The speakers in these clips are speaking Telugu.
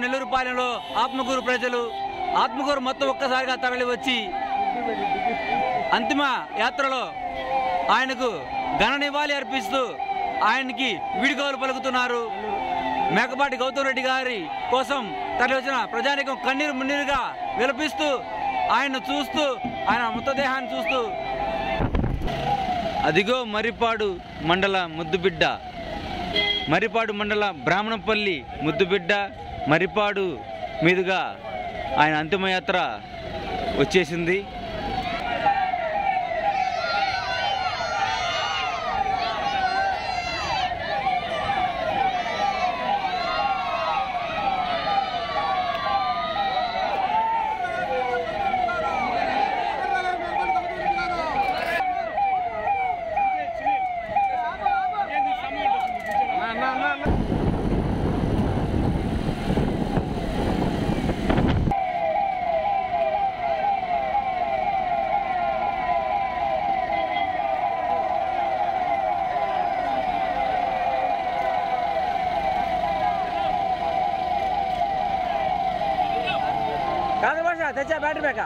నెల్లూరు పాలెంలో ఆత్మకూరు ప్రజలు ఆత్మకూరు మొత్తం ఒక్కసారిగా తరలి వచ్చి అంతిమ యాత్రలో ఆయనకు ఘన నివాళి అర్పిస్తూ ఆయనకి వీడుకోలు పలుకుతున్నారు మేకపాటి గౌతమ్ రెడ్డి గారి కోసం తరలి వచ్చిన ప్రజానికం కన్నీరు మున్నీరుగా విలపిస్తూ ఆయన చూస్తూ ఆయన మృతదేహాన్ని చూస్తూ అదిగో మర్రిపాడు మండల ముద్దుబిడ్డ మర్రిపాడు మండల బ్రాహ్మణపల్లి ముద్దుబిడ్డ మర్రిపాడు మీదుగా ఆయన అంతిమయాత్ర వచ్చేసింది కాదు భాష తెచ్చా బ్యాటరీ బ్యాకా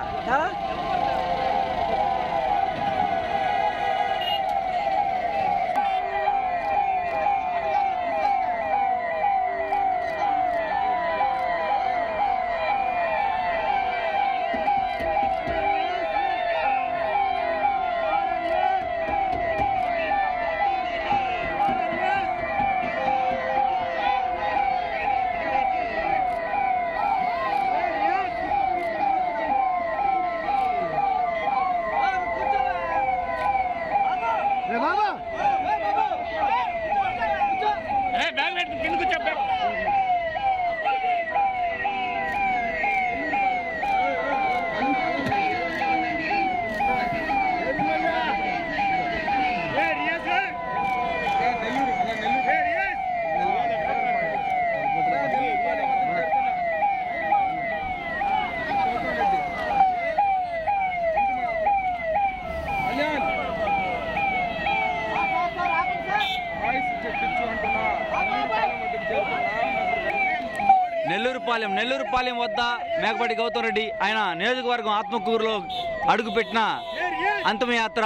నెల్లూరుపాలెం నెల్లూరుపాలెం వద్ద మేకపాటి గౌతమ్ రెడ్డి ఆయన నియోజకవర్గం ఆత్మకూరులో అడుగుపెట్టిన అంతిమయాత్ర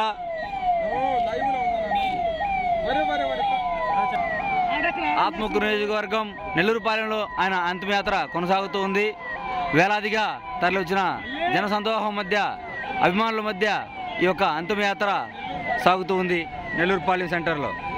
ఆత్మకూరు నియోజకవర్గం నెల్లూరుపాలెంలో ఆయన అంతిమయాత్ర కొనసాగుతూ ఉంది వేలాదిగా తరలివచ్చిన జన సందోహం మధ్య అభిమానుల మధ్య ఈ యొక్క అంతిమయాత్ర సాగుతూ ఉంది నెల్లూరుపాలెం సెంటర్లో